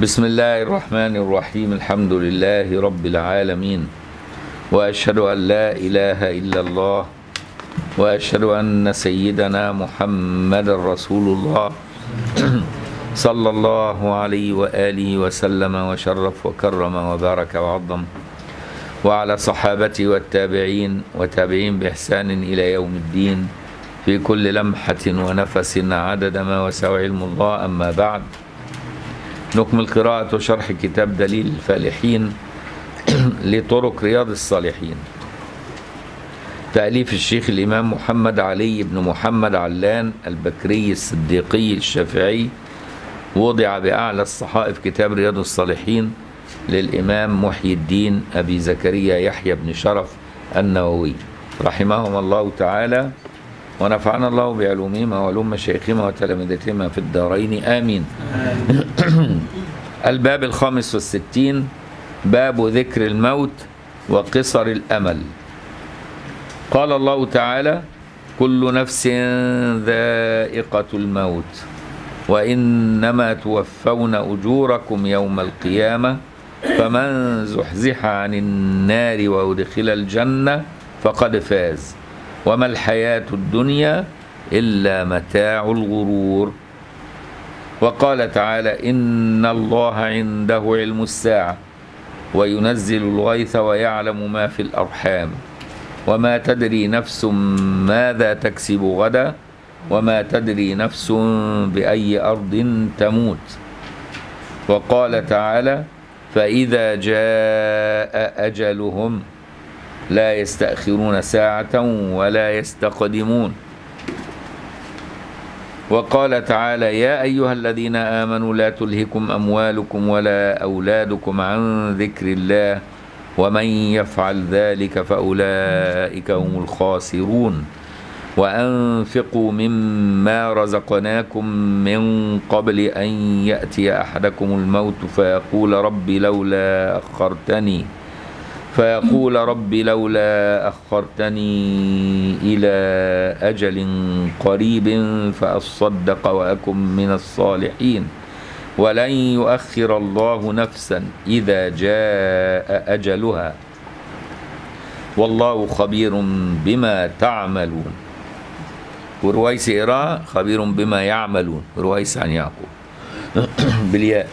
بسم الله الرحمن الرحيم الحمد لله رب العالمين واشهد ان لا اله الا الله واشهد ان سيدنا محمد رسول الله صلى الله عليه واله وسلم وشرف وكرم وبارك وعظم وعلى صحابته والتابعين وتابعين باحسان الى يوم الدين في كل لمحه ونفس عدد ما وسع علم الله اما بعد نكمل قراءة وشرح كتاب دليل الفالحين لطرق رياض الصالحين تأليف الشيخ الإمام محمد علي بن محمد علان البكري الصديقي الشافعي وضع بأعلى الصحائف كتاب رياض الصالحين للإمام محي الدين أبي زكريا يحيى بن شرف النووي رحمهم الله تعالى ونفعنا الله بعلومهما وعلوم مشايخهما وتلامذتهما في الدارين آمين الباب الخامس والستين باب ذكر الموت وقصر الأمل قال الله تعالى كل نفس ذائقة الموت وإنما توفون أجوركم يوم القيامة فمن زحزح عن النار وأدخل الجنة فقد فاز وما الحياة الدنيا إلا متاع الغرور وقال تعالى إن الله عنده علم الساعة وينزل الغيث ويعلم ما في الأرحام وما تدري نفس ماذا تكسب غدا وما تدري نفس بأي أرض تموت وقال تعالى فإذا جاء أجلهم لا يستأخرون ساعة ولا يستقدمون وقال تعالى يا أيها الذين آمنوا لا تلهكم أموالكم ولا أولادكم عن ذكر الله ومن يفعل ذلك فأولئك هم الخاسرون وأنفقوا مما رزقناكم من قبل أن يأتي أحدكم الموت فيقول رب لولا أخرتني فيقول رب لولا أخرتني إلى أجل قريب فأصدق وأكن من الصالحين ولن يؤخر الله نفسا إذا جاء أجلها والله خبير بما تعملون ورويس إراء خبير بما يعملون رويس عن يعقوب بالياء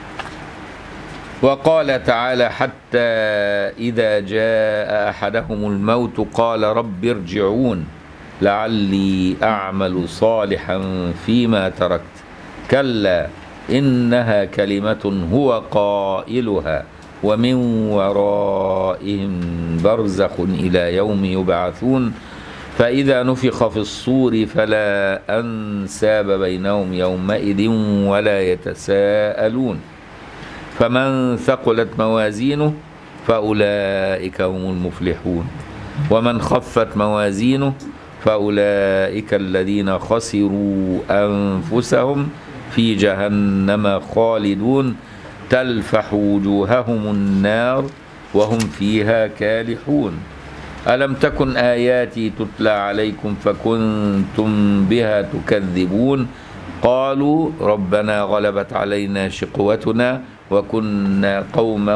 وقال تعالى حتى إذا جاء أحدهم الموت قال رب ارجعون لعلي أعمل صالحا فيما تركت كلا إنها كلمة هو قائلها ومن ورائهم برزخ إلى يوم يبعثون فإذا نفخ في الصور فلا أنساب بينهم يومئذ ولا يتساءلون فمن ثقلت موازينه فأولئك هم المفلحون ومن خفت موازينه فأولئك الذين خسروا أنفسهم في جهنم خالدون تلفح وجوههم النار وهم فيها كالحون ألم تكن آياتي تتلى عليكم فكنتم بها تكذبون قالوا ربنا غلبت علينا شقوتنا وكنا قوما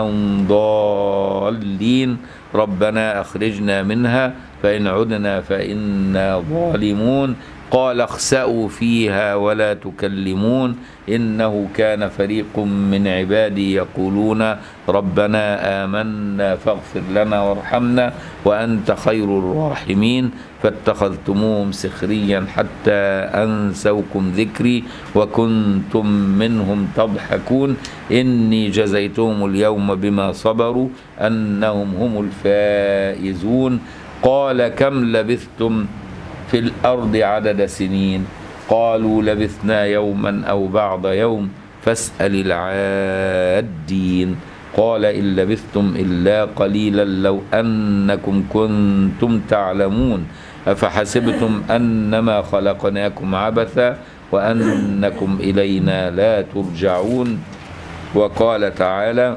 ضالين ربنا أخرجنا منها فإن عدنا فإنا ظالمون قال اخسأوا فيها ولا تكلمون إنه كان فريق من عبادي يقولون ربنا آمنا فاغفر لنا وارحمنا وأنت خير الراحمين فاتخذتموهم سخريا حتى أنسوكم ذكري وكنتم منهم تضحكون إني جزيتهم اليوم بما صبروا أنهم هم الفائزون قال كم لبثتم في الأرض عدد سنين قالوا لبثنا يوما أو بعض يوم فاسأل العادين قال إن لبثتم إلا قليلا لو أنكم كنتم تعلمون أفحسبتم أنما خلقناكم عبثا وأنكم إلينا لا ترجعون وقال تعالى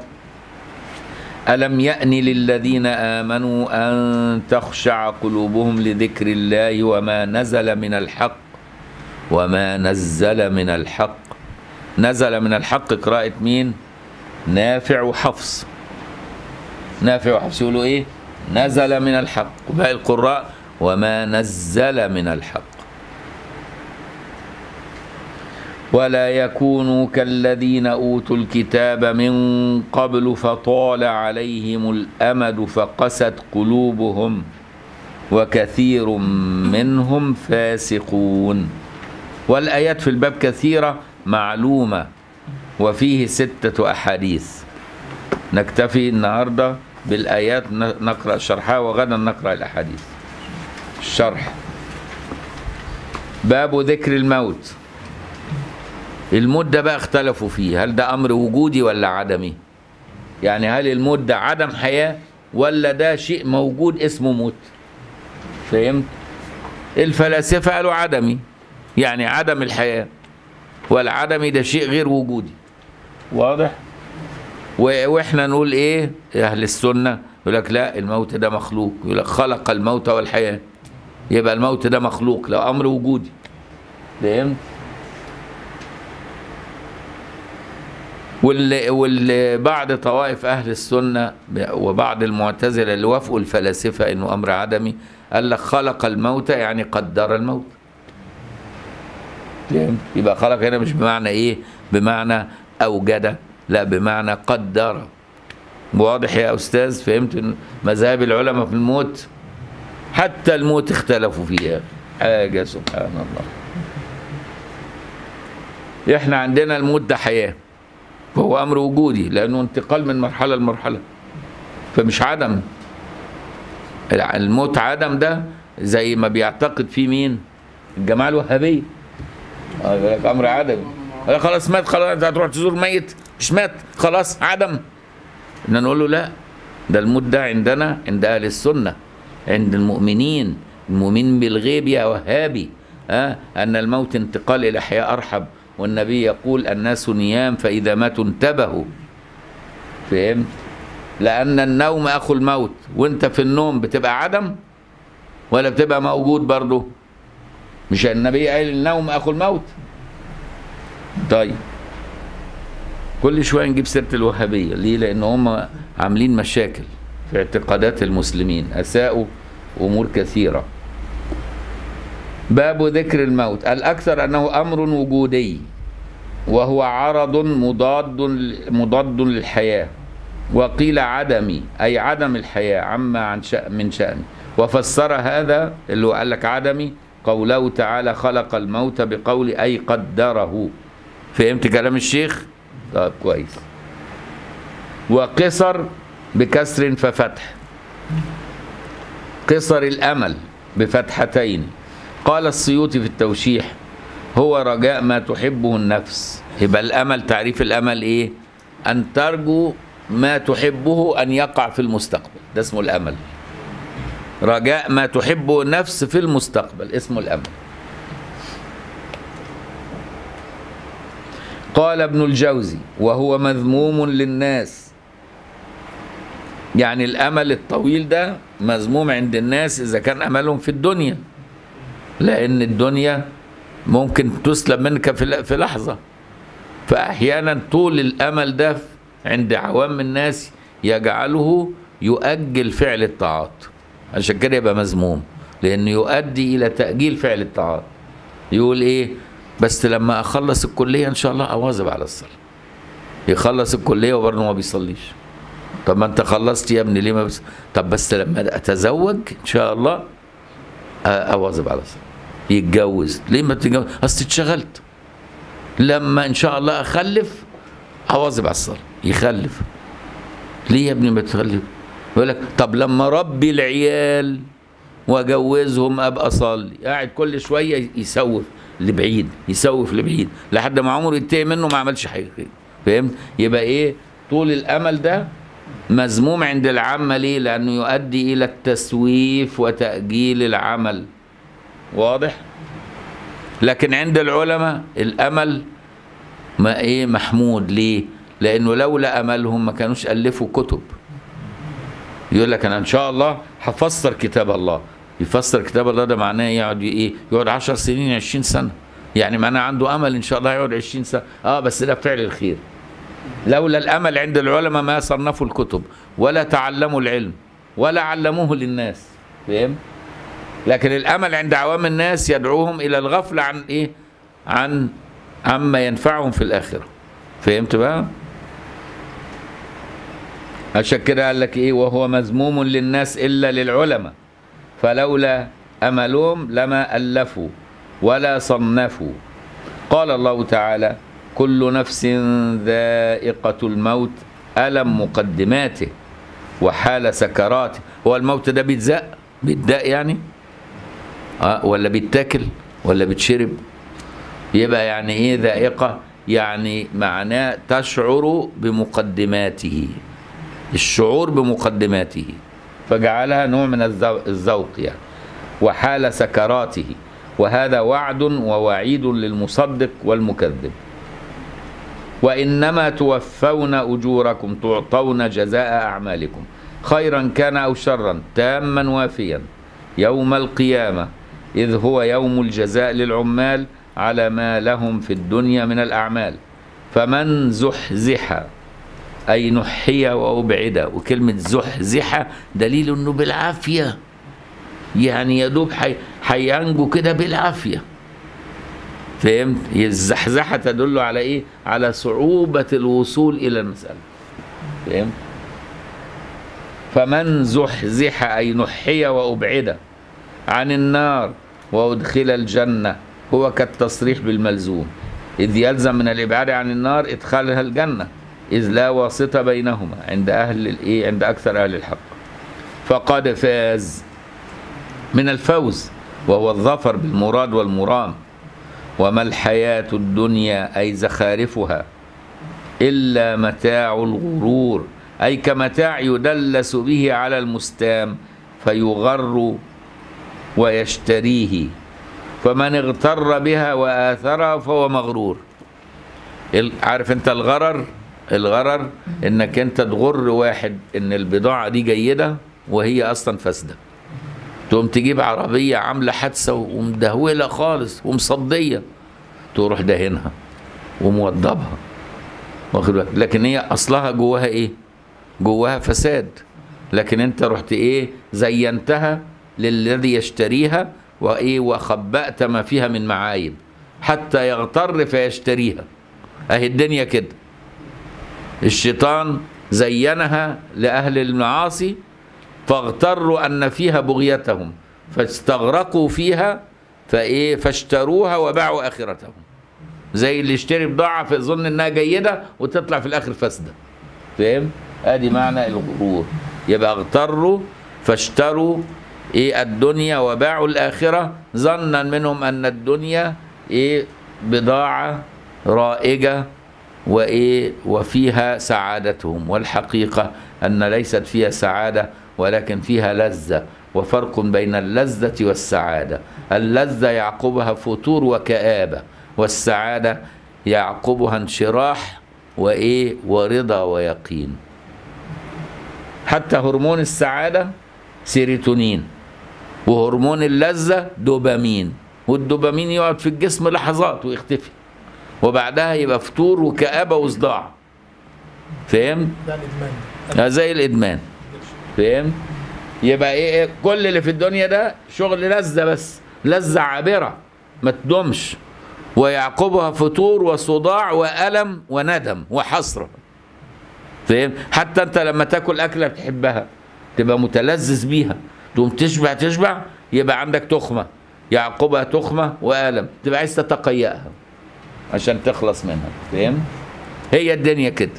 ألم يأن للذين آمنوا أن تخشع قلوبهم لذكر الله وما نزل من الحق وما نزل من الحق نزل من الحق قراءة مين نافع وحفص نافع وحفص يقولوا ايه نزل من الحق وباقي القراء وما نزل من الحق ولا يكونوا كالذين اوتوا الكتاب من قبل فطال عليهم الامد فقست قلوبهم وكثير منهم فاسقون والايات في الباب كثيره معلومه وفيه سته احاديث نكتفي النهارده بالايات نقرا شرحها وغدا نقرا الاحاديث الشرح باب ذكر الموت المدة بقى اختلفوا فيه هل ده أمر وجودي ولا عدمي يعني هل الموت ده عدم حياة ولا ده شيء موجود اسمه موت فهمت الفلاسفة قالوا عدمي يعني عدم الحياة والعدمي ده شيء غير وجودي واضح واحنا نقول ايه اهل السنة يقول لك لا الموت ده مخلوق يقول لك خلق الموت والحياة يبقى الموت ده مخلوق لو امر وجودي فهمت واللي, واللي بعض طوائف اهل السنه وبعض المعتزله اللي وافقوا الفلاسفه انه امر عدمي قال لك خلق الموت يعني قدر الموت فهمت يبقى خلق هنا مش بمعنى ايه بمعنى اوجد لا بمعنى قدر واضح يا استاذ فهمت مذاهب العلماء في الموت حتى الموت اختلفوا فيها حاجه سبحان الله احنا عندنا الموت ده حياه فهو امر وجودي لانه انتقال من مرحله لمرحله فمش عدم الموت عدم ده زي ما بيعتقد فيه مين الجماعه الوهابيه يقول لك امر عدمي خلاص مات خلاص انت هتروح تزور ميت مش مات خلاص عدم ان نقول له لا ده الموت ده عندنا عند اهل السنه عند المؤمنين المؤمن بالغيب يا وهابي أه؟ ان الموت انتقال الى حياه ارحب والنبي يقول الناس نيام فإذا ماتوا انتبهوا فهمت لأن النوم أخو الموت وانت في النوم بتبقى عدم ولا بتبقى موجود برضه مش النبي قال النوم أخو الموت طيب كل شوية نجيب سيرة الوهابية ليه لأن هم عاملين مشاكل في اعتقادات المسلمين أساءوا أمور كثيرة باب ذكر الموت الأكثر أنه أمر وجودي وهو عرض مضاد مضاد للحياة وقيل عدمي أي عدم الحياة عما عن شأن من شأن وفسر هذا اللي هو قال لك عدمي قوله تعالى خلق الموت بقول أي قدره فهمت كلام الشيخ؟ طيب كويس وقصر بكسر ففتح قصر الأمل بفتحتين قال السيوطي في التوشيح هو رجاء ما تحبه النفس يبقى الامل تعريف الامل ايه ان ترجو ما تحبه ان يقع في المستقبل ده اسمه الامل رجاء ما تحبه النفس في المستقبل اسمه الامل قال ابن الجوزي وهو مذموم للناس يعني الامل الطويل ده مذموم عند الناس اذا كان املهم في الدنيا لان الدنيا ممكن تسلب منك في لحظه فاحيانا طول الامل ده عند عوام الناس يجعله يؤجل فعل الطاعات عشان كده يبقى مذموم لانه يؤدي الى تاجيل فعل الطاعات يقول ايه بس لما اخلص الكليه ان شاء الله اواظب على الصلاه يخلص الكليه وبرضه ما بيصليش طب ما انت خلصت يا ابني ليه ما بس طب بس لما اتزوج ان شاء الله اواظب على الصلاه يتجوز ليه ما تتجوز اصل اتشغلت لما ان شاء الله اخلف اواظب على الصلاه يخلف ليه يا ابني ما تخلف يقول لك طب لما ربي العيال واجوزهم ابقى اصلي قاعد كل شويه يسوف لبعيد يسوف لبعيد لحد ما عمره ينتهي منه ما عملش حاجه فهمت يبقى ايه طول الامل ده مذموم عند العامه ليه لانه يؤدي الى التسويف وتاجيل العمل واضح لكن عند العلماء الامل ما ايه محمود ليه لانه لولا املهم ما كانوش الفوا كتب يقول لك انا ان شاء الله هفسر كتاب الله يفسر كتاب الله ده معناه يقعد ايه يقعد 10 سنين 20 سنه يعني معناه عنده امل ان شاء الله يقعد 20 سنه اه بس ده فعل الخير لولا الامل عند العلماء ما صنفوا الكتب ولا تعلموا العلم ولا علموه للناس فاهم لكن الامل عند عوام الناس يدعوهم الى الغفله عن ايه عن عما ينفعهم في الاخره فهمت بقى عشان كده قال لك ايه وهو مذموم للناس الا للعلماء فلولا املهم لما الفوا ولا صنفوا قال الله تعالى كل نفس ذائقة الموت ألم مقدماته وحال سكراته هو الموت ده بيتزق بيتدق يعني آه ولا بيتاكل ولا بيتشرب يبقى يعني ايه ذائقة يعني معناه تشعر بمقدماته الشعور بمقدماته فجعلها نوع من الذو- الذوق يعني وحال سكراته وهذا وعد ووعيد للمصدق والمكذب وإنما توفون أجوركم تعطون جزاء أعمالكم خيرا كان أو شرا تاما وافيا يوم القيامة إذ هو يوم الجزاء للعمال على ما لهم في الدنيا من الأعمال فمن زحزح أي نحي وأبعد وكلمة زحزح دليل أنه بالعافية يعني يا دوب حي- هينجو كده بالعافيه فهمت الزحزحه تدل على ايه على صعوبه الوصول الى المساله فهمت فمن زحزح اي نحي وابعد عن النار وادخل الجنه هو كالتصريح بالملزوم اذ يلزم من الابعاد عن النار ادخالها الجنه اذ لا واسطه بينهما عند اهل الايه عند اكثر اهل الحق فقد فاز من الفوز وهو الظفر بالمراد والمرام وما الحياة الدنيا أي زخارفها إلا متاع الغرور أي كمتاع يدلس به على المستام فيغر ويشتريه فمن اغتر بها وآثرها فهو مغرور ال- عارف انت الغرر الغرر انك انت تغر واحد ان البضاعة دي جيدة وهي اصلا فاسدة تقوم تجيب عربية عاملة حادثة ومدهولة خالص ومصدية تروح دهنها وموضبها واخد بالك لكن هي اصلها جواها ايه جواها فساد لكن انت رحت ايه زينتها للذي يشتريها وايه وخبأت ما فيها من معايب حتى يغتر فيشتريها اهي الدنيا كده الشيطان زينها لأهل المعاصي فاغتروا أن فيها بغيتهم فاستغرقوا فيها فإيه فاشتروها وباعوا آخرتهم زي اللي يشتري بضاعة فيظن إنها جيدة وتطلع في الآخر فاسدة فاهم؟ ادي معنى الغرور يبقى اغتروا فاشتروا ايه الدنيا وباعوا الاخره ظنا منهم ان الدنيا ايه بضاعه رائجه وايه وفيها سعادتهم والحقيقه ان ليست فيها سعاده ولكن فيها لذه وفرق بين اللذه والسعاده اللذه يعقبها فتور وكابه والسعاده يعقبها انشراح وايه ورضا ويقين حتى هرمون السعاده سيروتونين وهرمون اللذه دوبامين والدوبامين يقعد في الجسم لحظات ويختفي وبعدها يبقى فتور وكآبة وصداع فاهم؟ ده الادمان ده زي الإدمان فاهم؟ يبقى إيه, إيه كل اللي في الدنيا ده شغل لذة بس لذة عابرة ما تدومش ويعقبها فتور وصداع وألم وندم وحسرة فاهم؟ حتى أنت لما تاكل أكلة بتحبها تبقى متلذذ بيها تقوم تشبع تشبع يبقى عندك تخمة يعقبها تخمة وألم تبقى عايز تتقيأها عشان تخلص منها فاهم هي الدنيا كده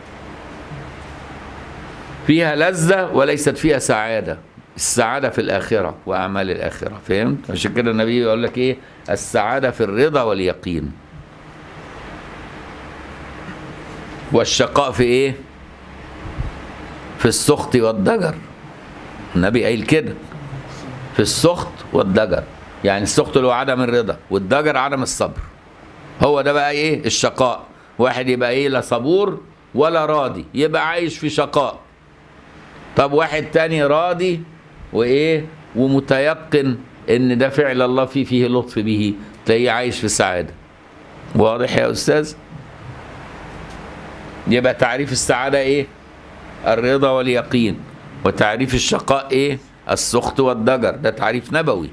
فيها لذة وليست فيها سعادة السعادة في الآخرة وأعمال الآخرة فهمت عشان كده النبي يقول لك إيه السعادة في الرضا واليقين والشقاء في إيه في السخط والضجر النبي قايل كده في السخط والضجر يعني السخط اللي هو عدم الرضا والضجر عدم الصبر هو ده بقى ايه الشقاء واحد يبقى ايه لا صبور ولا راضي يبقى عايش في شقاء طب واحد تاني راضي وايه ومتيقن ان ده فعل الله فيه فيه لطف به تلاقيه عايش في سعاده واضح يا استاذ يبقى تعريف السعادة ايه الرضا واليقين وتعريف الشقاء ايه السخط والضجر ده تعريف نبوي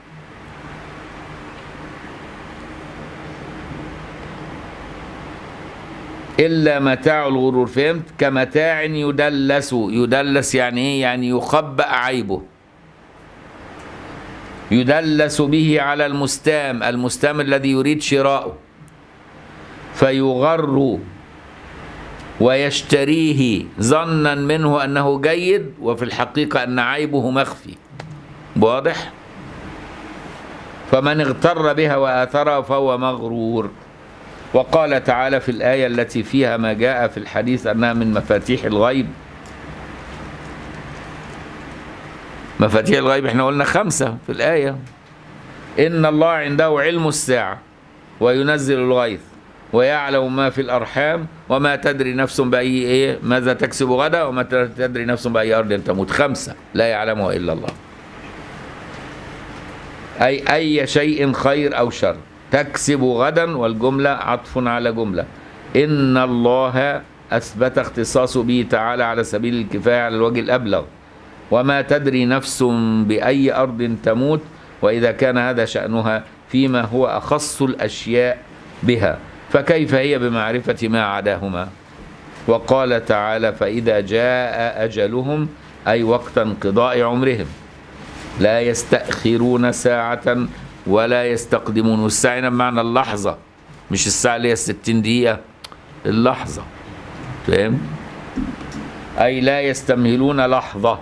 إلا متاع الغرور فهمت كمتاع يدلس يدلس يعني إيه يعني يخبأ عيبه يدلس به على المستام المستام الذي يريد شراؤه فيغر ويشتريه ظنا منه أنه جيد وفي الحقيقة أن عيبه مخفي واضح فمن اغتر بها وآثرها فهو مغرور وقال تعالى في الآية التي فيها ما جاء في الحديث أنها من مفاتيح الغيب مفاتيح الغيب احنا قلنا خمسة في الآية إن الله عنده علم الساعة وينزل الغيث ويعلم ما في الأرحام وما تدري نفس بأي إيه ماذا تكسب غدا وما تدري نفس بأي أرض تموت خمسة لا يعلمها إلا الله أي أي شيء خير أو شر تكسب غدا والجملة عطف على جملة إن الله أثبت اختصاصه به تعالى على سبيل الكفاية على الوجه الأبلغ وما تدري نفس بأي أرض تموت وإذا كان هذا شأنها فيما هو أخص الأشياء بها فكيف هي بمعرفة ما عداهما وقال تعالى فإذا جاء أجلهم أي وقت انقضاء عمرهم لا يستأخرون ساعة ولا يستقدمون والساعة هنا بمعنى اللحظة مش الساعة اللي هي 60 دقيقة اللحظة فاهم؟ أي لا يستمهلون لحظة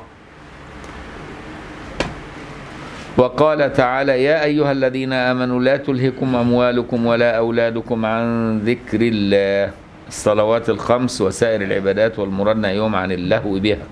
وقال تعالى يا أيها الذين آمنوا لا تلهكم أموالكم ولا أولادكم عن ذكر الله الصلوات الخمس وسائر العبادات والمراد نهيهم عن اللهو بها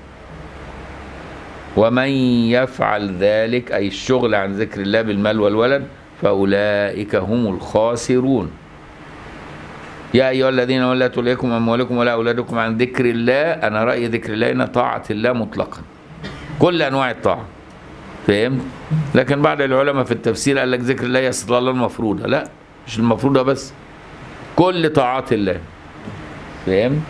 ومن يفعل ذلك أي الشغل عن ذكر الله بالمال والولد فأولئك هم الخاسرون يا أيها الذين ولا تلهكم أموالكم ولا أولادكم عن ذكر الله أنا رأيي ذكر الله إن طاعة الله مطلقا كل أنواع الطاعة فهمت لكن بعض العلماء في التفسير قال لك ذكر الله هي الصلاة المفروضة لا مش المفروضة بس كل طاعات الله فهمت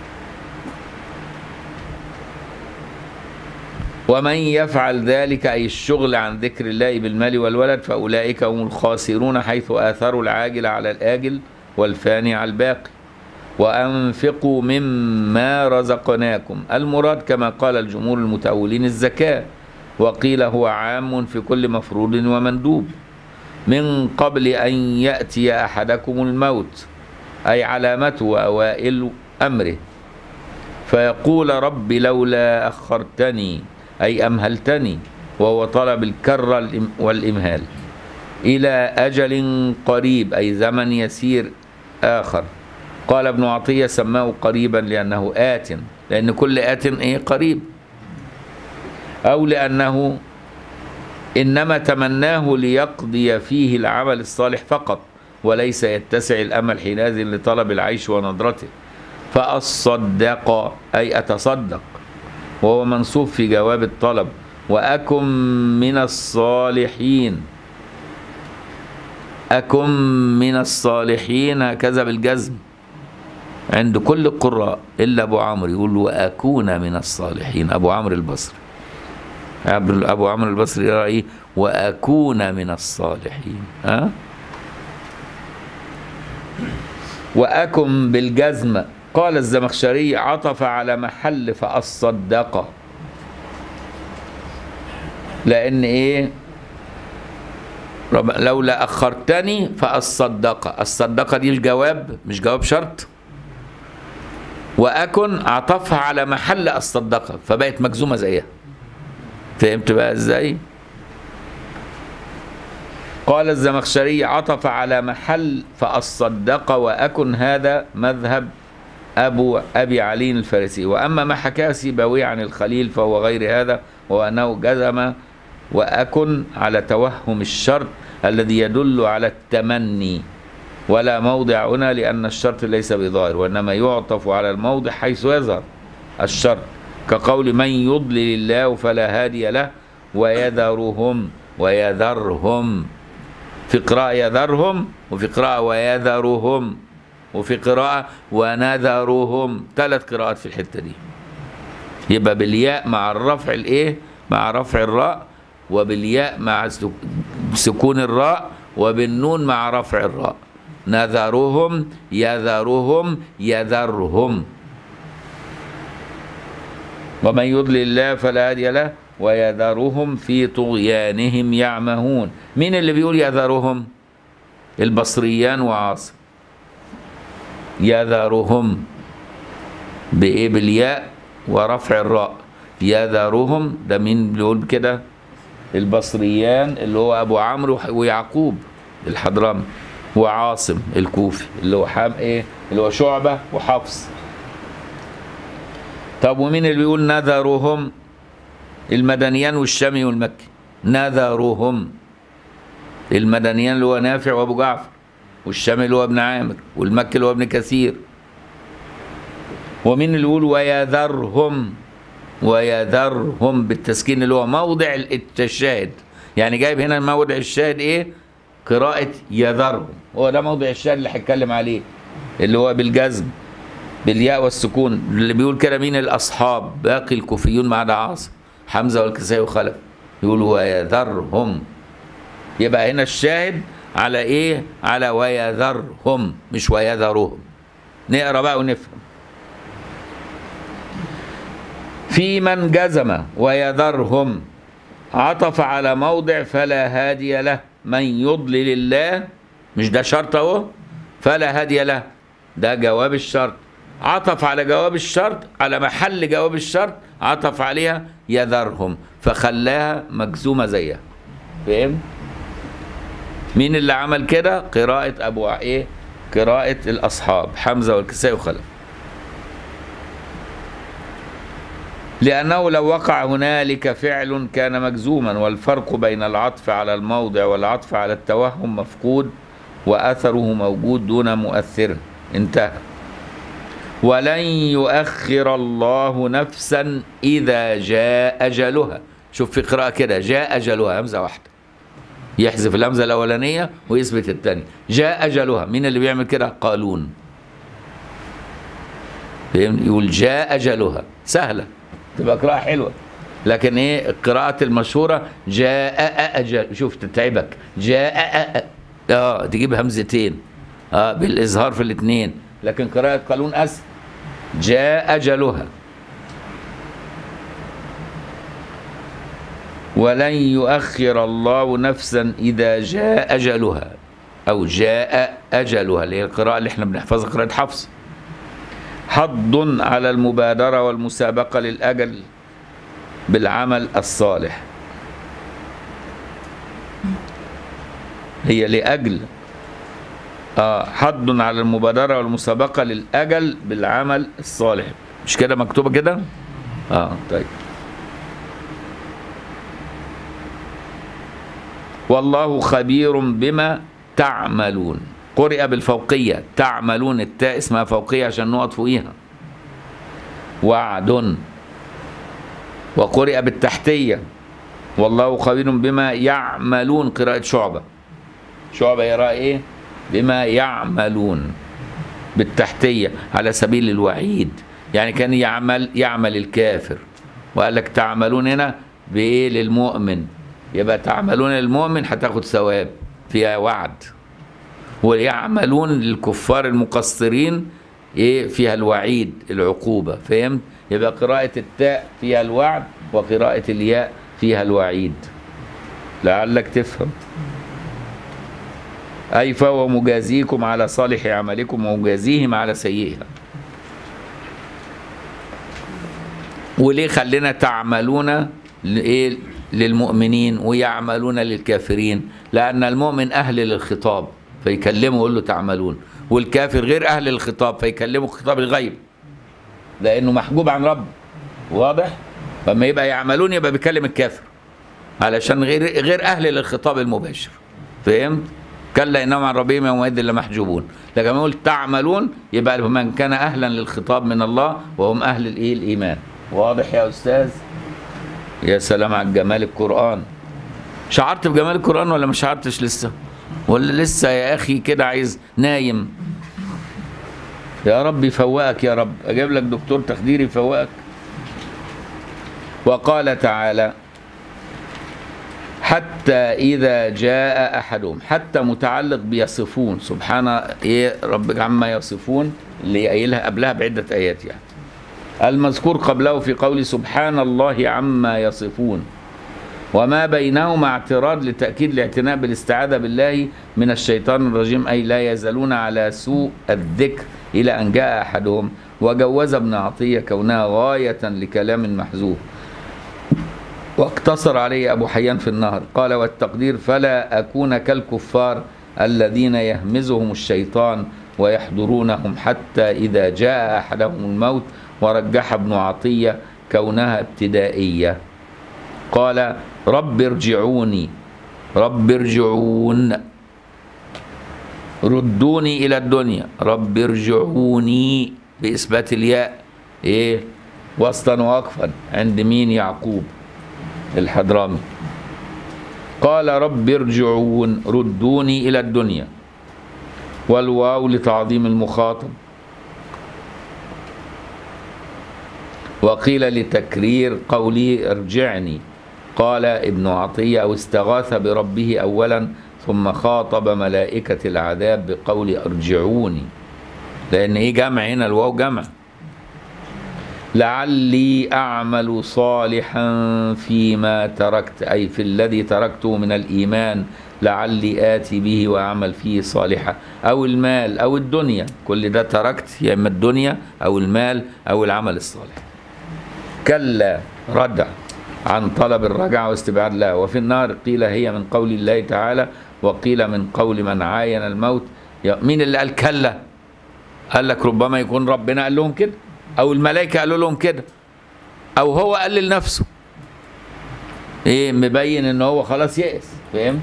ومن يفعل ذلك أي الشغل عن ذكر الله بالمال والولد فأولئك هم الخاسرون حيث آثروا العاجل على الآجل والفاني على الباقي وأنفقوا مما رزقناكم المراد كما قال الجمهور المتأولين الزكاة وقيل هو عام في كل مفروض ومندوب من قبل أن يأتي أحدكم الموت أي علامته وأوائل أمره فيقول رب لولا أخرتني أي أمهلتني وهو طلب الكر والإمهال إلى أجل قريب أي زمن يسير آخر قال ابن عطية سماه قريبا لأنه آت لأن كل آت إيه قريب أو لأنه إنما تمناه ليقضي فيه العمل الصالح فقط وليس يتسع الأمل حينئذ لطلب العيش ونظرته فأصدق أي أتصدق وهو منصوب في جواب الطلب وأكن من الصالحين أكن من الصالحين هكذا بالجزم عند كل القراء إلا أبو عمرو يقول وأكون من الصالحين أبو عمرو البصري أبو عمرو البصري رأي وأكون من الصالحين ها وأكن بالجزم قال الزمخشري عطف على محل فأصدق لأن إيه لولا أخرتني فأصدق الصدقة دي الجواب مش جواب شرط وأكن عطفها على محل الصدقة فبقت مجزومة زيها فهمت بقى ازاي قال الزمخشري عطف على محل فأصدق وأكن هذا مذهب أبو أبي علي الفارسي وأما ما حكاه سيبوي عن الخليل فهو غير هذا وأنه جزم وأكن على توهم الشرط الذي يدل على التمني ولا موضع هنا لأن الشرط ليس بظاهر وإنما يعطف على الموضع حيث يظهر الشرط كقول من يضلل الله فلا هادي له ويذرهم ويذرهم في قراءة يذرهم وفي قراءة ويذرهم وفي قراءة ونذرهم ثلاث قراءات في الحتة دي يبقى بالياء مع الرفع الايه مع رفع الراء وبالياء مع سك- سكون الراء وبالنون مع رفع الراء نذرهم يذرهم يذرهم ومن يضلل الله فلا هادي له ويذرهم في طغيانهم يعمهون مين اللي بيقول يذرهم البصريان وعاصم يذرهم بايه بالياء ورفع الراء يذرهم ده مين بيقول كده البصريان اللي هو ابو عمرو ويعقوب الحضرمي وعاصم الكوفي اللي هو حام ايه اللي هو شعبه وحفص طب ومين اللي بيقول نذرهم المدنيان والشامي والمكي نذرهم المدنيان اللي هو نافع وابو جعفر والشامي اللي هو ابن عامر والمكي اللي هو ابن كثير ومين اللي يقول ويذرهم ويذرهم بالتسكين اللي هو موضع الشاهد يعني جايب هنا موضع الشاهد ايه قراءة يذرهم هو ده موضع الشاهد اللي هيتكلم عليه اللي هو بالجزم بالياء والسكون اللي بيقول كده مين الاصحاب باقي الكوفيون ما عدا عاصم حمزه والكسائي وخلف يقولوا ويذرهم يبقى هنا الشاهد على ايه على ويذرهم مش ويذرهم نقرا بقى ونفهم في من جزم ويذرهم عطف على موضع فلا هادي له من يضلل الله مش ده شرط اهو فلا هادي له ده جواب الشرط عطف على جواب الشرط على محل جواب الشرط عطف عليها يذرهم فخلاها مجزومة زيها فهم؟ مين اللي عمل كده قراءة أبو ع- إيه قراءة الأصحاب حمزة والكسائي وخلف لأنه لو وقع هنالك فعل كان مجزوما والفرق بين العطف على الموضع والعطف على التوهم مفقود وأثره موجود دون مؤثر انتهى ولن يؤخر الله نفسا إذا جاء أجلها شوف في قراءة كده جاء أجلها همزة واحدة يحذف الهمزة الأولانية ويثبت الثانية جاء أجلها مين اللي بيعمل كده قالون فاهمني؟ يقول جاء أجلها سهلة تبقى قراءة حلوة لكن ايه القراءة المشهورة جاء أجل شوف تتعبك جاء اه تجيب همزتين اه بالإظهار في الاثنين لكن قراءة قالون أسهل جاء أجلها ولن يؤخر الله نفسا إذا جاء أجلها أو جاء أجلها اللي هي القراءة اللي احنا بنحفظها قراءة حفص حض على المبادرة والمسابقة للأجل بالعمل الصالح هي لأجل آه حض على المبادرة والمسابقة للأجل بالعمل الصالح مش كده مكتوبة كده؟ اه طيب والله خبير بما تعملون قرئ بالفوقية تعملون التاء اسمها فوقية عشان نقط فوقيها وعد وقرئ بالتحتية والله خبير بما يعملون قراءة شعبة شعبة يرى ايه بما يعملون بالتحتية على سبيل الوعيد يعني كان يعمل يعمل الكافر وقال لك تعملون هنا بايه للمؤمن يبقى تعملون للمؤمن هتاخد ثواب فيها وعد ويعملون للكفار المقصرين ايه فيها الوعيد العقوبة فهمت يبقى قراءة التاء فيها الوعد وقراءة الياء فيها الوعيد لعلك تفهم أي فهو مجازيكم على صالح أعمالكم ومجازيهم على سيئها وليه خلينا تعملون لإيه للمؤمنين ويعملون للكافرين لأن المؤمن أهل للخطاب فيكلمه يقول له تعملون والكافر غير أهل الخطاب فيكلمه خطاب الغيب لأنه محجوب عن رب واضح فما يبقى يعملون يبقى بيكلم الكافر علشان غير غير أهل للخطاب المباشر فهمت؟ كلا انهم عن ربهم يومئذ لمحجوبون لكن لما يقول تعملون يبقى من كان اهلا للخطاب من الله وهم اهل الايه الايمان واضح يا استاذ يا سلام على جمال القران شعرت بجمال القران ولا ما شعرتش لسه ولا لسه يا اخي كده عايز نايم يا رب يفوقك يا رب اجيب لك دكتور تخدير يفوقك وقال تعالى حتى إذا جاء أحدهم حتى متعلق بيصفون سبحان إيه ربك عما يصفون اللي قايلها قبلها بعدة آيات يعني المذكور قبله في قول سبحان الله عما يصفون وما بينهما اعتراض لتأكيد الاعتناء بالاستعاذة بالله من الشيطان الرجيم أي لا يزالون على سوء الذكر إلى أن جاء أحدهم وجوز ابن عطية كونها غاية لكلام محذوف واقتصر عليه أبو حيان في النهر قال والتقدير فلا أكون كالكفار الذين يهمزهم الشيطان ويحضرونهم حتى إذا جاء أحدهم الموت ورجح ابن عطية كونها ابتدائية قال رب ارجعوني رب ارجعون ردوني إلى الدنيا رب ارجعوني بإثبات الياء إيه وسطا ووقفا عند مين يعقوب الحضرامي قال رب ارجعون ردوني إلى الدنيا والواو لتعظيم المخاطب وقيل لتكرير قوله ارجعني قال ابن عطية أو استغاث بربه أولا ثم خاطب ملائكة العذاب بقول ارجعوني لأن إيه جمع هنا الواو جمع لعلي أعمل صالحا فيما تركت أي في الذي تركته من الإيمان لعلي آتي به وأعمل فيه صالحا أو المال أو الدنيا كل ده تركت يا إما الدنيا أو المال أو العمل الصالح كلا ردع عن طلب الرجعة واستبعاد لها وفي النار قيل هي من قول الله تعالى وقيل من قول من عاين الموت مين اللي قال كلا قال لك ربما يكون ربنا قال لهم كده او الملائكه قالوا لهم كده او هو قال لنفسه ايه مبين ان هو خلاص يأس فاهم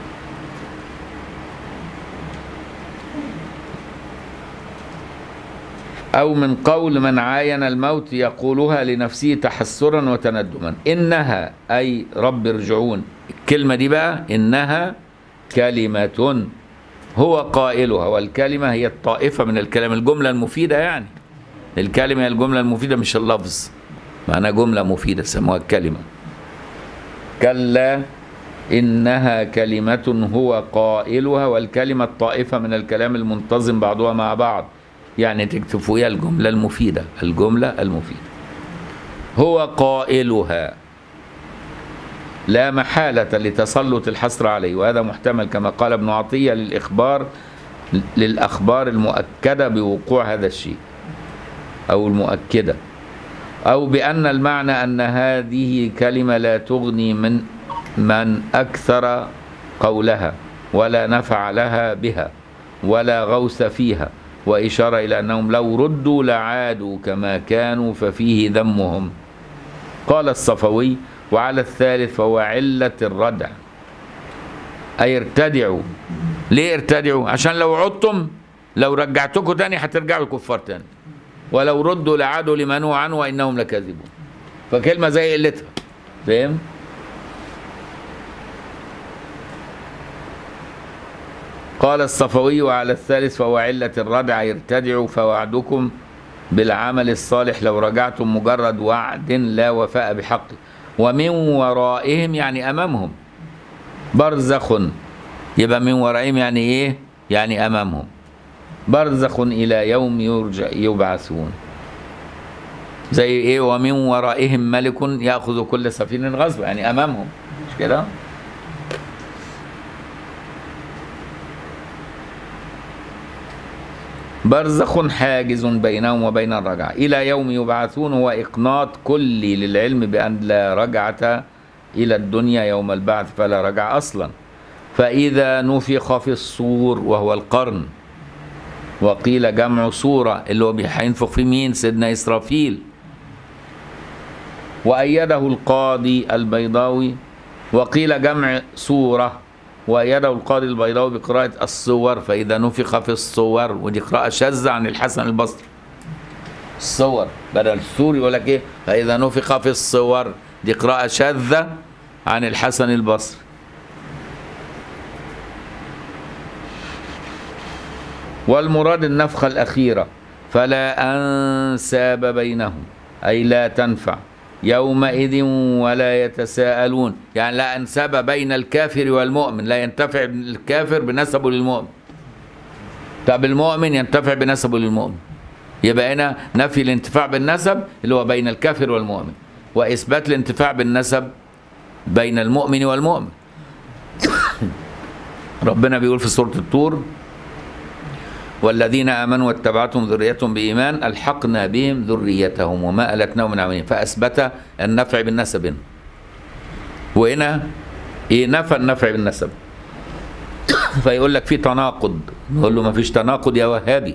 او من قول من عاين الموت يقولها لنفسه تحسرا وتندما انها اي رب ارجعون الكلمه دي بقى انها كلمه هو قائلها والكلمه هي الطائفه من الكلام الجمله المفيده يعني الكلمة هي الجملة المفيدة مش اللفظ معناها جملة مفيدة سموها الكلمة كلا إنها كلمة هو قائلها والكلمة الطائفة من الكلام المنتظم بعضها مع بعض يعني تكتب فوقها الجملة المفيدة الجملة المفيدة هو قائلها لا محالة لتسلط الحصر عليه وهذا محتمل كما قال ابن عطية للإخبار للأخبار المؤكدة بوقوع هذا الشيء أو المؤكدة أو بأن المعنى أن هذه كلمة لا تغني من من أكثر قولها ولا نفع لها بها ولا غوث فيها وإشارة إلى أنهم لو ردوا لعادوا كما كانوا ففيه ذمهم قال الصفوي وعلى الثالث فهو علة الردع أي ارتدعوا ليه ارتدعوا عشان لو عدتم لو رجعتكم تاني هترجعوا الكفار تاني ولو ردوا لعادوا لما نهوا عنه وانهم لكاذبون فكلمه زي قلتها فاهم قال الصفوي وعلى الثالث فهو علة الردع يرتدع فوعدكم بالعمل الصالح لو رجعتم مجرد وعد لا وفاء بحقه ومن ورائهم يعني أمامهم برزخ يبقى من ورائهم يعني إيه يعني أمامهم برزخ إلى يوم يرجع يبعثون زي إيه ومن ورائهم ملك يأخذ كل سفينة غصب يعني أمامهم مش كده برزخ حاجز بينهم وبين الرجعة إلى يوم يبعثون هو إقناط كلي للعلم بأن لا رجعة إلى الدنيا يوم البعث فلا رجع أصلا فإذا نفخ في الصور وهو القرن وقيل جمع صورة اللي هو هينفخ في مين سيدنا إسرافيل وأيده القاضي البيضاوي وقيل جمع صورة وأيده القاضي البيضاوي بقراءة الصور فإذا نفخ في الصور ودي قراءة شاذة عن الحسن البصري الصور بدل السور يقول لك إيه فإذا نفخ في الصور دي قراءة شاذة عن الحسن البصري والمراد النفخة الأخيرة فلا أنساب بينهم أي لا تنفع يومئذ ولا يتساءلون يعني لا أنساب بين الكافر والمؤمن لا ينتفع الكافر بنسبه للمؤمن طب المؤمن ينتفع بنسبه للمؤمن يبقى هنا نفي الانتفاع بالنسب اللي هو بين الكافر والمؤمن وإثبات الانتفاع بالنسب بين المؤمن والمؤمن ربنا بيقول في سورة الطور والذين آمنوا واتبعتهم ذريتهم بإيمان ألحقنا بهم ذريتهم وما ألتناهم من عملهم فأثبت النفع بالنسب هنا. وهنا إيه نفى النفع بالنسب فيقول لك في تناقض نقول له ما فيش تناقض يا وهابي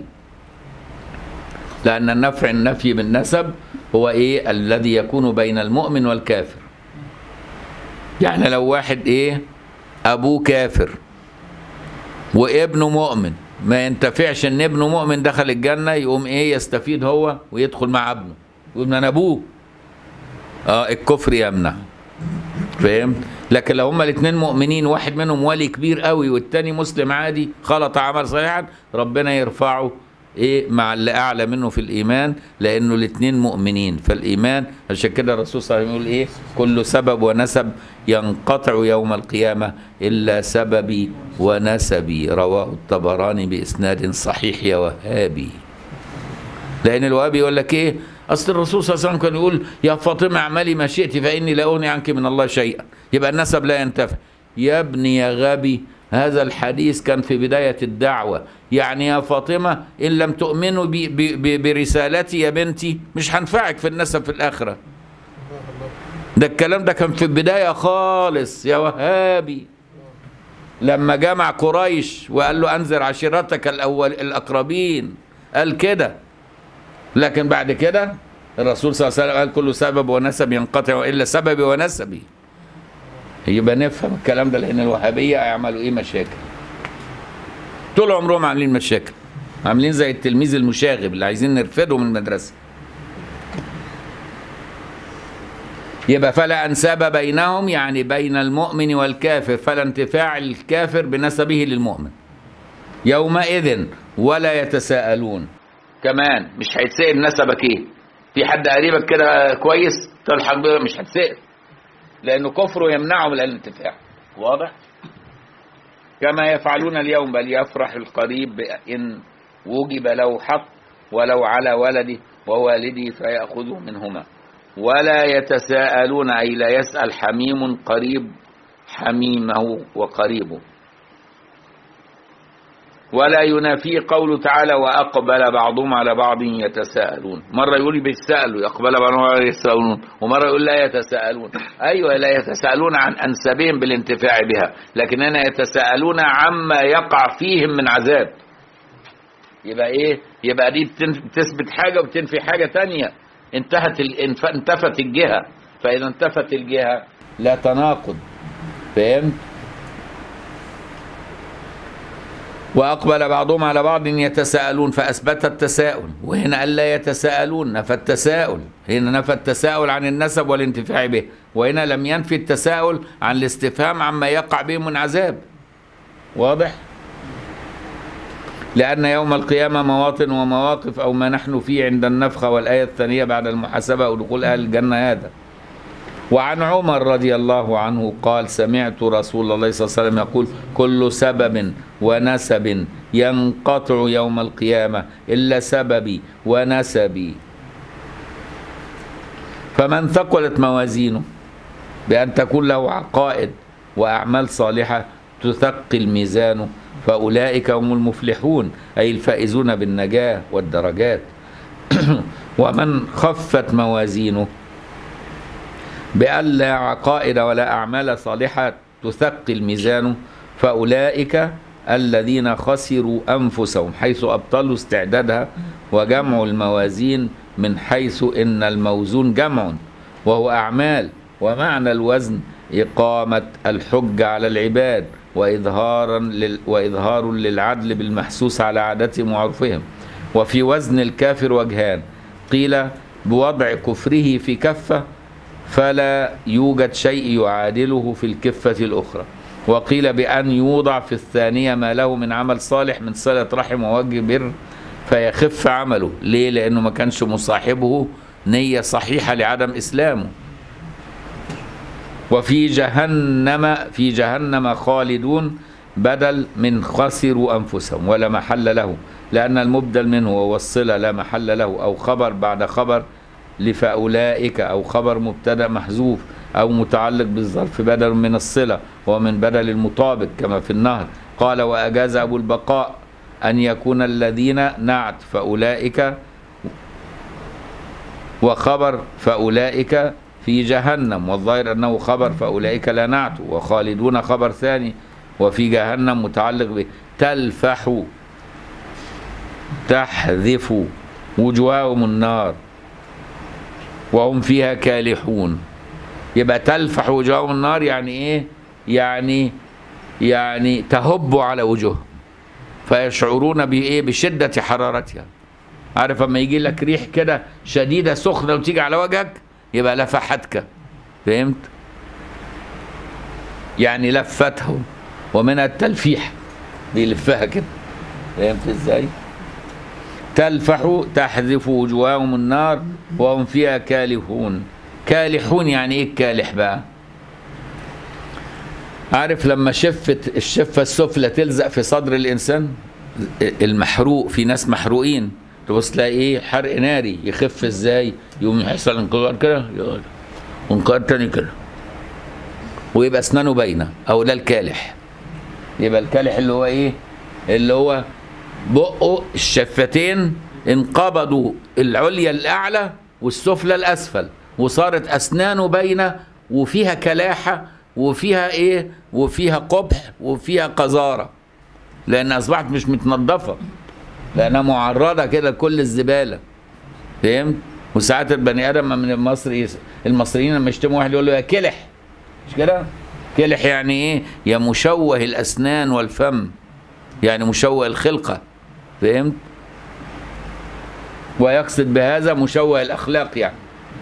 لأن النفع النفي بالنسب هو إيه الذي يكون بين المؤمن والكافر يعني لو واحد إيه أبوه كافر وابنه مؤمن ما ينتفعش ان ابنه مؤمن دخل الجنه يقوم ايه يستفيد هو ويدخل مع ابنه يقول ما انا ابوه اه الكفر يمنع فهمت لكن لو هما الاثنين مؤمنين واحد منهم ولي كبير قوي والتاني مسلم عادي خلط عمل صالحا ربنا يرفعه ايه مع اللي اعلى منه في الايمان لانه الاثنين مؤمنين فالايمان عشان كده الرسول صلى الله عليه وسلم يقول ايه كل سبب ونسب ينقطع يوم القيامه الا سببي ونسبي رواه الطبراني باسناد صحيح يا وهابي لان الوهابي يقول لك ايه اصل الرسول صلى الله عليه وسلم كان يقول يا فاطمه اعملي ما شئت فاني لا اغني عنك من الله شيئا يبقى النسب لا ينتفع يا ابني يا غبي هذا الحديث كان في بداية الدعوة يعني يا فاطمة إن لم تؤمنوا بي بي برسالتي يا بنتي مش هنفعك في النسب في الآخرة ده الكلام ده كان في البداية خالص يا وهابي لما جمع قريش وقال له أنذر عشيرتك الأول الأقربين قال كده لكن بعد كده الرسول صلى الله عليه وسلم قال كل سبب ونسب ينقطع إلا سببي ونسبي يبقى نفهم الكلام ده لان الوهابيه هيعملوا ايه مشاكل طول عمرهم عاملين مشاكل عاملين زي التلميذ المشاغب اللي عايزين نرفده من المدرسه يبقى فلا انساب بينهم يعني بين المؤمن والكافر فلا انتفاع الكافر بنسبه للمؤمن يومئذ ولا يتساءلون كمان مش هيتسال نسبك ايه في حد قريبك كده كويس تلحق بيه مش هتسال لأنه كفره يمنعه من الانتفاع واضح كما يفعلون اليوم بل يفرح القريب بإن وجب له حق ولو على ولده ووالده فيأخذه منهما ولا يتساءلون أي لا يسأل حميم قريب حميمه وقريبه ولا ينافي قوله تعالى وأقبل بعضهم على بعض يتساءلون مرة يقول بيتسألوا يقبل بعضهم على يتساءلون ومرة يقول لا يتساءلون أيوة لا يتساءلون عن أنسابهم بالانتفاع بها لكن هنا يتساءلون عما يقع فيهم من عذاب يبقى إيه يبقى دي بتثبت حاجة وبتنفي حاجة تانية انتهت انتفت الجهة فإذا انتفت الجهة لا تناقض فهمت وأقبل بعضهم على بعض يتساءلون فأثبت التساؤل وهنا قال لا يتساءلون نفى التساؤل هنا نفى التساؤل عن النسب والانتفاع به وهنا لم ينفي التساؤل عن الاستفهام عما يقع به من عذاب واضح لأن يوم القيامة مواطن ومواقف أو ما نحن فيه عند النفخة والآية الثانية بعد المحاسبة ودخول أهل الجنة هذا وعن عمر رضي الله عنه قال سمعت رسول الله صلى الله عليه وسلم يقول كل سبب ونسب ينقطع يوم القيامة إلا سببي ونسبي فمن ثقلت موازينه بأن تكون له عقائد وأعمال صالحة تثقل ميزانه فأولئك هم المفلحون أي الفائزون بالنجاة والدرجات ومن خفت موازينه بأن لا عقائد ولا أعمال صالحة تثقل ميزانه فأولئك الذين خسروا أنفسهم حيث أبطلوا استعدادها وجمع الموازين من حيث إن الموزون جمع وهو أعمال ومعنى الوزن إقامة الحج على العباد وإظهارا لل وإظهار للعدل بالمحسوس على عادتهم وعرفهم وفي وزن الكافر وجهان قيل بوضع كفره في كفة فلا يوجد شيء يعادله في الكفة الأخرى وقيل بأن يوضع في الثانية ما له من عمل صالح من صلة رحم ووجه بر فيخف عمله ليه لانه ما كانش مصاحبه نيه صحيحه لعدم اسلامه وفي جهنم في جهنم خالدون بدل من خسروا انفسهم ولا محل له لان المبدل منه وهو الصله لا محل له او خبر بعد خبر لفاولئك او خبر مبتدا محذوف او متعلق بالظرف بدل من الصله ومن بدل المطابق كما في النهر قال واجاز ابو البقاء ان يكون الذين نعت فاولئك وخبر فاولئك في جهنم والظاهر انه خبر فاولئك لا نعت وخالدون خبر ثاني وفي جهنم متعلق به تلفح تحذف وجوههم النار وهم فيها كالحون يبقى تلفح وجوههم النار يعني ايه يعني يعني تهب على وجوههم فيشعرون بايه بشده حرارتها عارف اما يجي لك ريح كده شديده سخنه وتيجي على وجهك يبقى لفحتك فهمت يعني لفتهم ومن التلفيح بيلفها كده فهمت ازاي تلفح تحذف وجوههم النار وهم فيها كالحون كالحون يعني ايه الكالح بقى عارف لما شفة الشفة السفلى تلزق في صدر الإنسان المحروق في ناس محروقين تبص تلاقي ايه حرق ناري يخف ازاي يقوم يحصل انقباض كده يقعد. وانقباض تاني كده ويبقى اسنانه باينه او ده الكالح يبقى الكالح اللي هو ايه اللي هو بقه الشفتين انقبضوا العليا الاعلى والسفلى الاسفل وصارت اسنانه باينه وفيها كلاحه وفيها ايه وفيها قبح وفيها قذاره لان اصبحت مش متنظفه لانها معرضه كده لكل الزباله فهمت وساعات البني ادم من المصري المصريين لما يشتموا واحد يقول له يا كلح مش كده كلح يعني ايه يا مشوه الاسنان والفم يعني مشوه الخلقه فهمت ويقصد بهذا مشوه الاخلاق يعني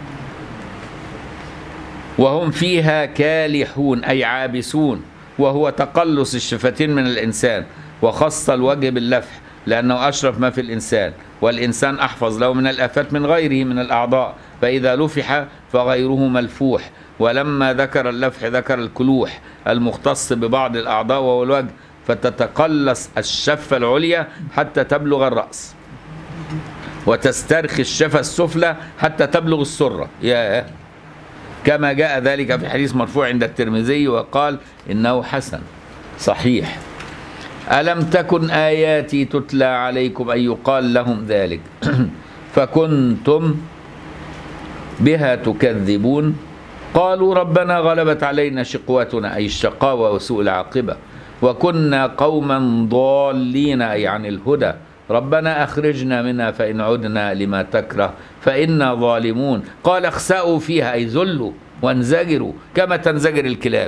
وهم فيها كالحون اي عابسون وهو تقلص الشفتين من الانسان وخص الوجه باللفح لانه اشرف ما في الانسان والانسان احفظ له من الافات من غيره من الاعضاء فاذا لفح فغيره ملفوح ولما ذكر اللفح ذكر الكلوح المختص ببعض الاعضاء وهو الوجه فتتقلص الشفه العليا حتى تبلغ الراس وتسترخي الشفه السفلى حتى تبلغ السره يا كما جاء ذلك في حديث مرفوع عند الترمذي وقال انه حسن صحيح ألم تكن آياتي تتلى عليكم أن يقال لهم ذلك فكنتم بها تكذبون قالوا ربنا غلبت علينا شقوتنا أي الشقاوة وسوء العاقبة وكنا قوما ضالين أي عن الهدى ربنا أخرجنا منها فإن عدنا لما تكره فإنا ظالمون قال اخسأوا فيها أي ذلوا وانزجروا كما تنزجر الكلاب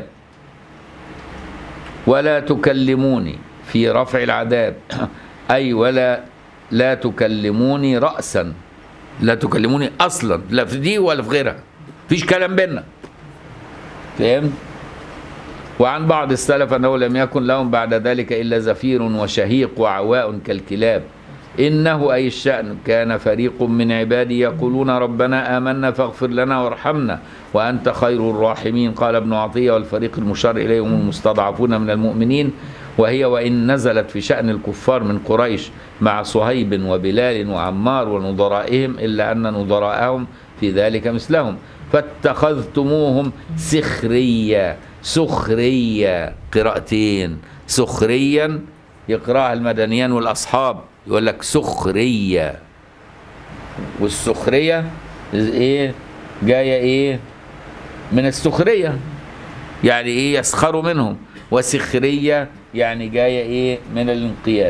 ولا تكلموني في رفع العذاب أي ولا لا تكلموني رأسا لا تكلموني أصلا لا في دي ولا في غيرها فيش كلام بينا فهمت وعن بعض السلف أنه لم يكن لهم بعد ذلك إلا زفير وشهيق وعواء كالكلاب إنه أي الشأن كان فريق من عبادي يقولون ربنا آمنا فاغفر لنا وارحمنا وأنت خير الراحمين قال ابن عطية والفريق المشار إليهم المستضعفون من المؤمنين وهي وإن نزلت في شأن الكفار من قريش مع صهيب وبلال وعمار ونظرائهم إلا أن نظراءهم في ذلك مثلهم فاتخذتموهم سخريا سخريا قراءتين سخريا يقراها المدنيان والأصحاب يقول لك سخرية والسخرية ايه جاية ايه من السخرية يعني ايه يسخروا منهم وسخرية يعني جاية ايه من الانقياد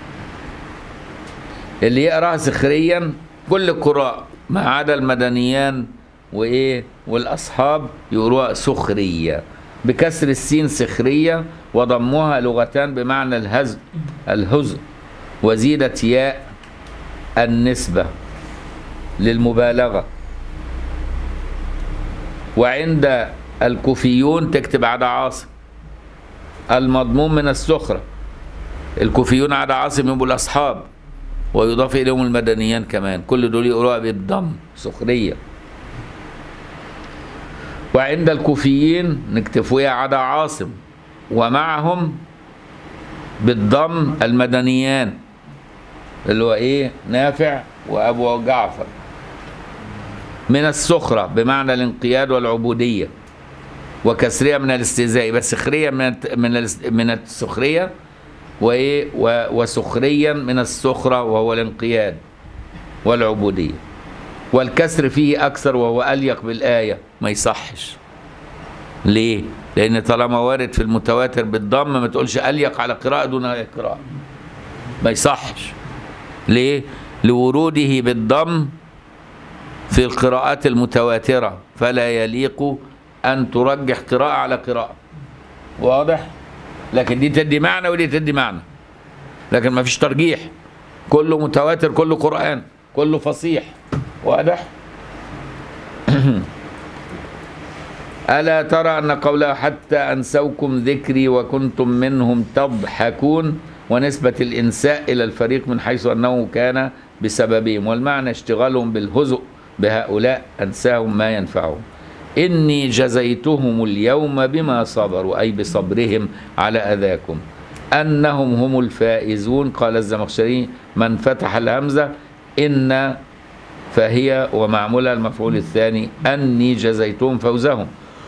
اللي يقرأ سخريا كل القراء ما عدا المدنيان وايه والاصحاب يقروها سخرية بكسر السين سخرية وضمها لغتان بمعنى الهزء الهزء وزيدت ياء النسبة للمبالغة وعند الكوفيون تكتب على عاصم المضمون من السخرة الكوفيون على عاصم يبقوا الأصحاب ويضاف إليهم المدنيان كمان كل دول يقولوها بالضم سخرية وعند الكوفيين نكتفوها عدا عاصم ومعهم بالضم المدنيان اللي هو ايه نافع وابو جعفر من السخرة بمعنى الانقياد والعبودية وكسرية من الاستهزاء بس سخرية من الت- من الاس- من السخرية وايه و- وسخريا من السخرة وهو الانقياد والعبودية والكسر فيه أكثر وهو أليق بالآية ما يصحش ليه؟ لأن طالما وارد في المتواتر بالضم ما تقولش أليق على قراءة دون قراءة ما يصحش ليه؟ لوروده بالضم في القراءات المتواترة فلا يليق أن ترجح قراءة على قراءة واضح؟ لكن دي تدي معنى ودي تدي معنى لكن ما فيش ترجيح كله متواتر كله قرآن كله فصيح واضح؟ ألا ترى أن قوله حتى أنسوكم ذكري وكنتم منهم تضحكون ونسبة الإنساء إلى الفريق من حيث أنه كان بسببهم والمعنى اشتغالهم بالهزء بهؤلاء أنساهم ما ينفعهم إني جزيتهم اليوم بما صبروا أي بصبرهم على أذاكم أنهم هم الفائزون قال الزمخشري من فتح الهمزة إن فهي ومعمولها المفعول الثاني أني جزيتهم فوزهم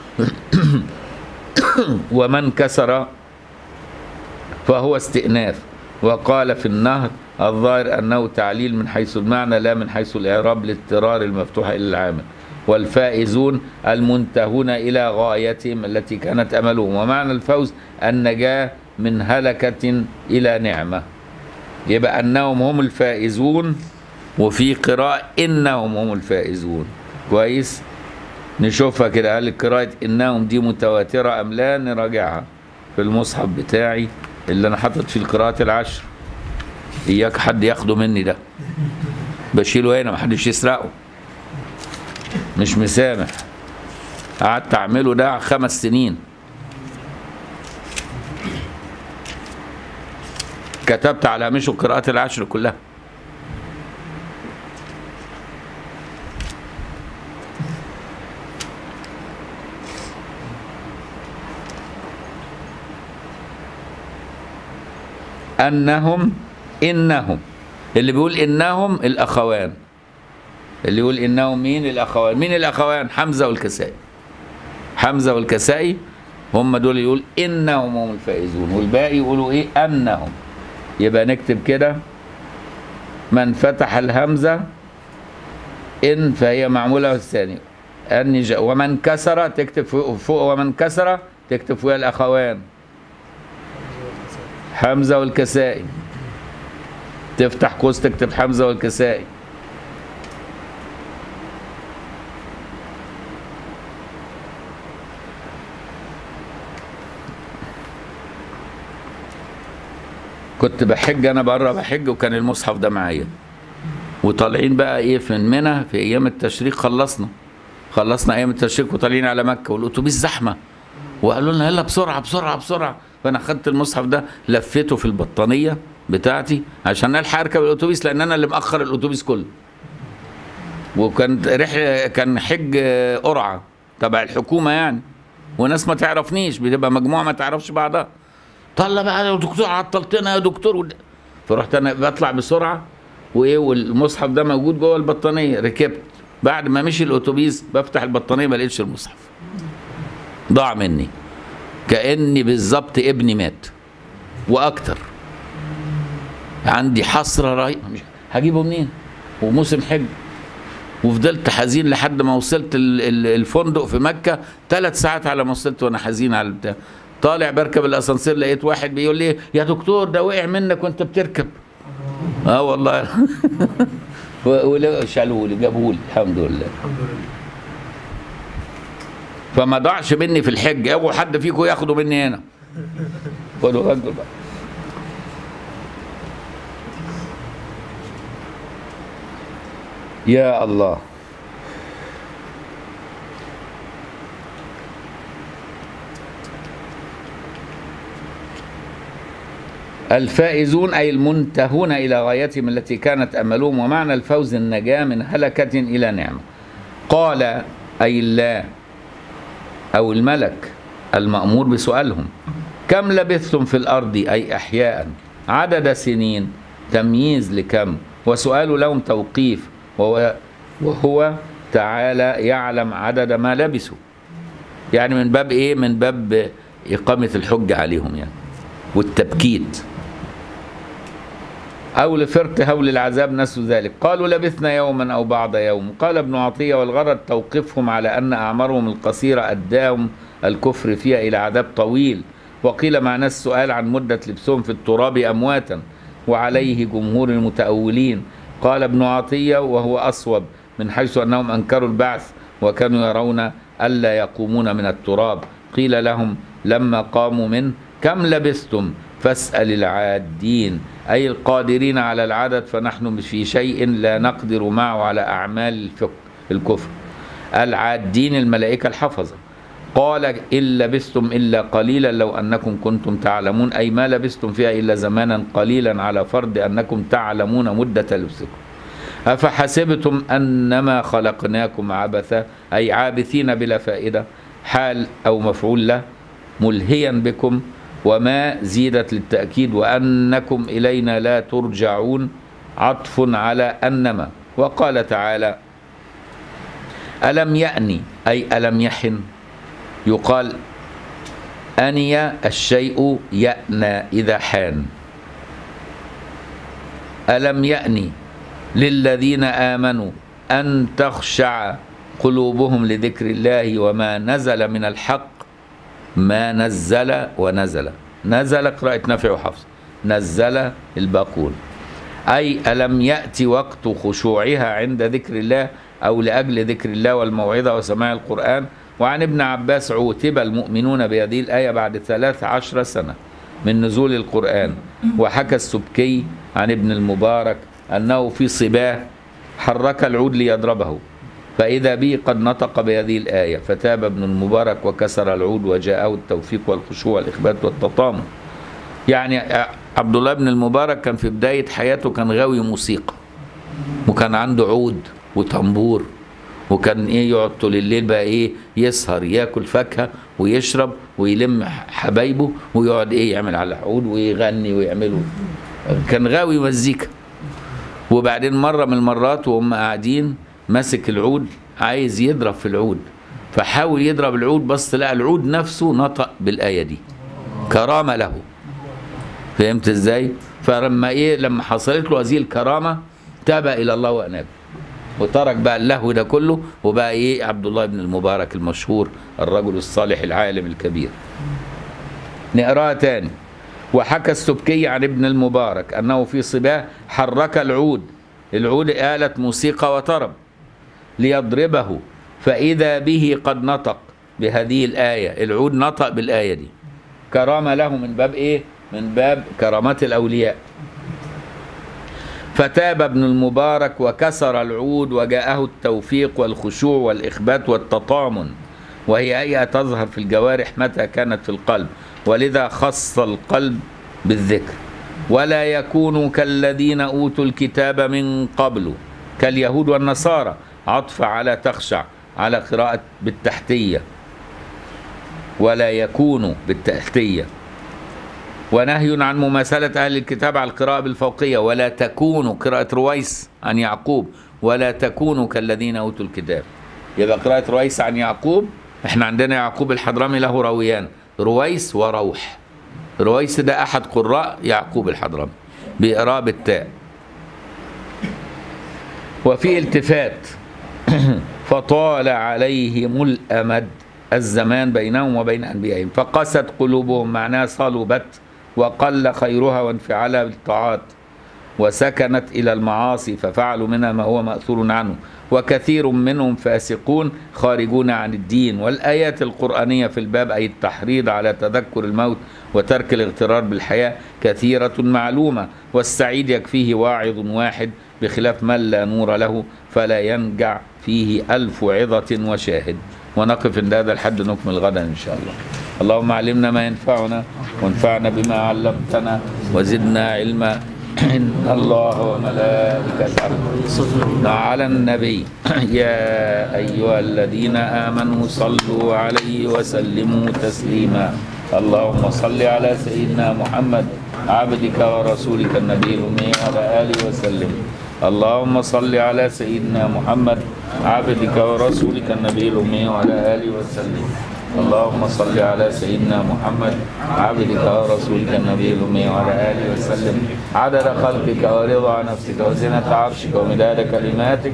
ومن كسر فهو استئناف وقال في النهر الظاهر أنه تعليل من حيث المعنى لا من حيث الإعراب لاضطرار المفتوح إلى العامل والفائزون المنتهون إلى غايتهم التي كانت أملهم ومعنى الفوز النجاة من هلكة إلى نعمة يبقى أنهم هم الفائزون وفي قراءة إنهم هم الفائزون كويس نشوفها كده هل قراءة إنهم دي متواترة أم لا نراجعها في المصحف بتاعي اللي أنا حاطط فيه القراءات العشر إياك حد ياخده مني ده بشيله هنا محدش يسرقه مش مسامح قعدت أعمله ده خمس سنين كتبت على هامشه القراءات العشر كلها أنهم إنهم اللي بيقول إنهم الأخوان اللي يقول إنهم مين الأخوان مين الأخوان حمزة والكسائي حمزة والكسائي هم دول يقول إنهم هم الفائزون والباقي يقولوا إيه أنهم يبقى نكتب كده من فتح الهمزة إن فهي معمولة الثاني أن جاء ومن كسر تكتب فوق, فوق ومن كسر تكتب فوق الأخوان حمزة والكسائي تفتح قوس تكتب حمزة والكسائي كنت بحج انا بره بحج وكان المصحف ده معايا وطالعين بقى ايه في منى في ايام التشريق خلصنا خلصنا ايام التشريق وطالعين على مكه والاتوبيس زحمه وقالوا لنا يلا بسرعه بسرعه بسرعه فانا خدت المصحف ده لفيته في البطانيه بتاعتي عشان الحق اركب الاتوبيس لان انا اللي مأخر الاتوبيس كله وكان رحله كان حج قرعه تبع الحكومه يعني وناس ما تعرفنيش بتبقى مجموعه ما تعرفش بعضها طلع بقى يا دكتور عطلتنا يا دكتور ود... فرحت انا بطلع بسرعه وايه والمصحف ده موجود جوه البطانيه ركبت بعد ما مشي الاتوبيس بفتح البطانيه ما لقيتش المصحف ضاع مني كاني بالظبط ابني مات واكتر عندي حسره رهيبه مش هجيبه منين وموسم حج وفضلت حزين لحد ما وصلت ال- ال- الفندق في مكه ثلاث ساعات على ما وصلت وانا حزين على البتاع طالع بركب الاسانسير لقيت واحد بيقول لي يا دكتور ده وقع منك وانت بتركب اه والله شالوه لي جابوه لي الحمد لله الحمد لله فما ضاعش مني في الحج اول حد فيكم ياخده مني هنا خدوا خدوا بقى يا الله الفائزون أي المنتهون إلى غايتهم التي كانت أملهم ومعنى الفوز النجاة من هلكة إلى نعمة قال أي الله أو الملك المأمور بسؤالهم كم لبثتم في الأرض أي أحياء عدد سنين تمييز لكم وسؤال لهم توقيف وهو, وهو تعالى يعلم عدد ما لبثوا يعني من باب إيه من باب إقامة الحج عليهم يعني والتبكيت أو لفرط هول العذاب نسوا ذلك قالوا لبثنا يوما أو بعض يوم قال ابن عطية والغرض توقفهم على أن أعمارهم القصيرة أداهم الكفر فيها إلى عذاب طويل وقيل معنى السؤال عن مدة لبسهم في التراب أمواتا وعليه جمهور المتأولين قال ابن عطية وهو أصوب من حيث أنهم أنكروا البعث وكانوا يرون ألا يقومون من التراب قيل لهم لما قاموا منه كم لبثتم فاسأل العادين أي القادرين على العدد فنحن في شيء لا نقدر معه على أعمال الكفر العادين الملائكة الحفظة قال إن لبثتم إلا قليلا لو أنكم كنتم تعلمون أي ما لبثتم فيها إلا زمانا قليلا على فرض أنكم تعلمون مدة لبسكم أفحسبتم أنما خلقناكم عبثا أي عابثين بلا فائدة حال أو مفعول له ملهيا بكم وما زيدت للتأكيد وأنكم إلينا لا ترجعون عطف على أنما وقال تعالى ألم يأني أي ألم يحن يقال أني الشيء يأنى إذا حان ألم يأني للذين آمنوا أن تخشع قلوبهم لذكر الله وما نزل من الحق ما نزل ونزل نزل قراءة نفع وحفص نزل الباقون أي ألم يأتي وقت خشوعها عند ذكر الله أو لأجل ذكر الله والموعظة وسماع القرآن وعن ابن عباس عوتب المؤمنون بهذه الآية بعد ثلاث عشر سنة من نزول القرآن وحكى السبكي عن ابن المبارك أنه في صباه حرك العود ليضربه فإذا به قد نطق بهذه الآية فتاب ابن المبارك وكسر العود وجاءه التوفيق والخشوع والإخبات والتطامن يعني عبد الله بن المبارك كان في بداية حياته كان غاوي موسيقى وكان عنده عود وطنبور وكان ايه يقعد طول الليل بقى ايه يسهر ياكل فاكهه ويشرب ويلم حبايبه ويقعد ايه يعمل على العود ويغني ويعمله كان غاوي مزيكا وبعدين مره من المرات وهم قاعدين ماسك العود عايز يضرب في العود فحاول يضرب العود بس لقى العود نفسه نطق بالايه دي كرامه له فهمت ازاي فلما ايه لما حصلت له هذه الكرامه تاب الى الله واناب وترك بقى اللهو ده كله وبقى ايه عبد الله بن المبارك المشهور الرجل الصالح العالم الكبير نقراها تاني وحكى السبكي عن ابن المبارك انه في صباه حرك العود العود آلة موسيقى وطرب ليضربه فإذا به قد نطق بهذه الآية العود نطق بالآية دي كرامة له من باب إيه؟ من باب كرامات الأولياء فتاب ابن المبارك وكسر العود وجاءه التوفيق والخشوع والإخبات والتطامن وهي هيئة تظهر في الجوارح متى كانت في القلب ولذا خص القلب بالذكر ولا يكونوا كالذين أوتوا الكتاب من قبل كاليهود والنصارى عطف على تخشع على قراءة بالتحتية ولا يكونوا بالتحتية ونهي عن مماثلة أهل الكتاب على القراءة بالفوقية ولا تكونوا قراءة رويس عن يعقوب ولا تكونوا كالذين أوتوا الكتاب يبقى قراءة رويس عن يعقوب احنا عندنا يعقوب الحضرمي له راويان رويس وروح رويس ده أحد قراء يعقوب الحضرمي بإقراء بالتاء وفي التفات فطال عليهم الأمد الزمان بينهم وبين أنبيائهم فقست قلوبهم معناها صلبت وقل خيرها وانفعالها بالطاعات وسكنت إلى المعاصي ففعلوا منها ما هو مأثور عنه وكثير منهم فاسقون خارجون عن الدين والآيات القرآنية في الباب أي التحريض على تذكر الموت وترك الاغترار بالحياة كثيرة معلومة والسعيد يكفيه واعظ واحد بخلاف من لا نور له فلا ينجع فيه ألف عظة وشاهد ونقف عند هذا الحد نكمل غدا إن شاء الله اللهم علمنا ما ينفعنا وانفعنا بما علمتنا وزدنا علما إن الله وملائكته على النبي يا أيها الذين آمنوا صلوا عليه وسلموا تسليما اللهم صل على سيدنا محمد عبدك ورسولك النبي الأمي وعلى آله وسلم اللهم صل على سيدنا محمد عبدك ورسولك النبي الأمي وعلى آله وسلم اللهم صل على سيدنا محمد عبدك ورسولك النبي الأمي وعلى آله وسلم عدد خلقك ورضا نفسك وزنة عرشك ومداد كلماتك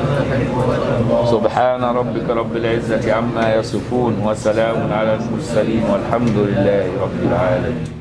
سبحان ربك رب العزة عما يصفون وسلام على المرسلين والحمد لله رب العالمين